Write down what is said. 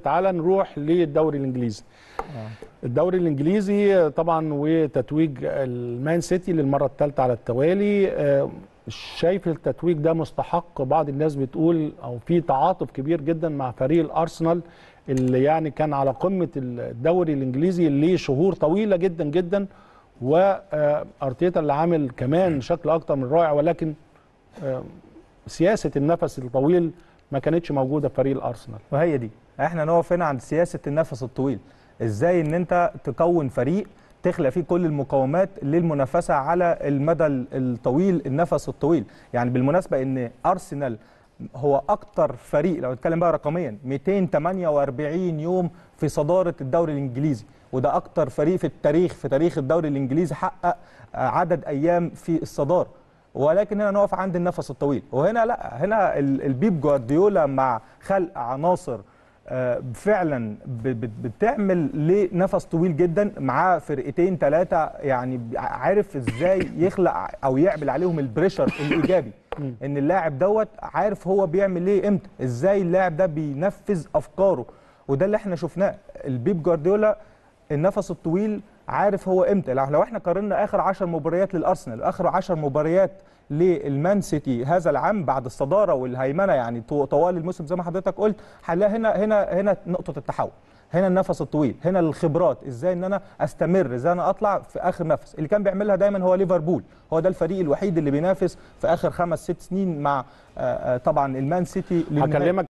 تعالى نروح للدوري الانجليزي الدوري الانجليزي طبعا وتتويج المان سيتي للمره الثالثه على التوالي آه، شايف التتويج ده مستحق بعض الناس بتقول او في تعاطف كبير جدا مع فريق الارسنال اللي يعني كان على قمه الدوري الانجليزي لشهور طويله جدا جدا وارتيتا اللي عامل كمان شكل اكتر من رائع ولكن آه، سياسه النفس الطويل ما كانتش موجوده في فريق الارسنال وهي دي احنا نقف هنا عند سياسه النفس الطويل ازاي ان انت تكون فريق تخلق فيه كل المقومات للمنافسه على المدى الطويل النفس الطويل يعني بالمناسبه ان ارسنال هو اكتر فريق لو نتكلم بقى رقميا 248 يوم في صداره الدوري الانجليزي وده اكتر فريق في التاريخ في تاريخ الدوري الانجليزي حقق عدد ايام في الصداره ولكن هنا نقف عند النفس الطويل وهنا لا هنا ال- البيب جوارديولا مع خلق عناصر آه، فعلا ب- ب- بتعمل لنفس طويل جدا معاه فرقتين ثلاثه يعني عارف ازاي يخلق او يعمل عليهم البريشر الايجابي ان اللاعب دوت عارف هو بيعمل ايه امتى ازاي اللاعب ده بينفذ افكاره وده اللي احنا شفناه البيب جوارديولا النفس الطويل عارف هو امتى لو لو احنا قارنا اخر 10 مباريات للارسنال واخر 10 مباريات للمان سيتي هذا العام بعد الصداره والهيمنه يعني طو- طوال الموسم زي ما حضرتك قلت هنلاقي هنا هنا هنا نقطه التحول هنا النفس الطويل هنا الخبرات ازاي ان انا استمر ازاي انا اطلع في اخر نفس اللي كان بيعملها دايما هو ليفربول هو ده الفريق الوحيد اللي بينافس في اخر خمس ست سنين مع آه، آه، طبعا المان سيتي للنهائي. هكلمك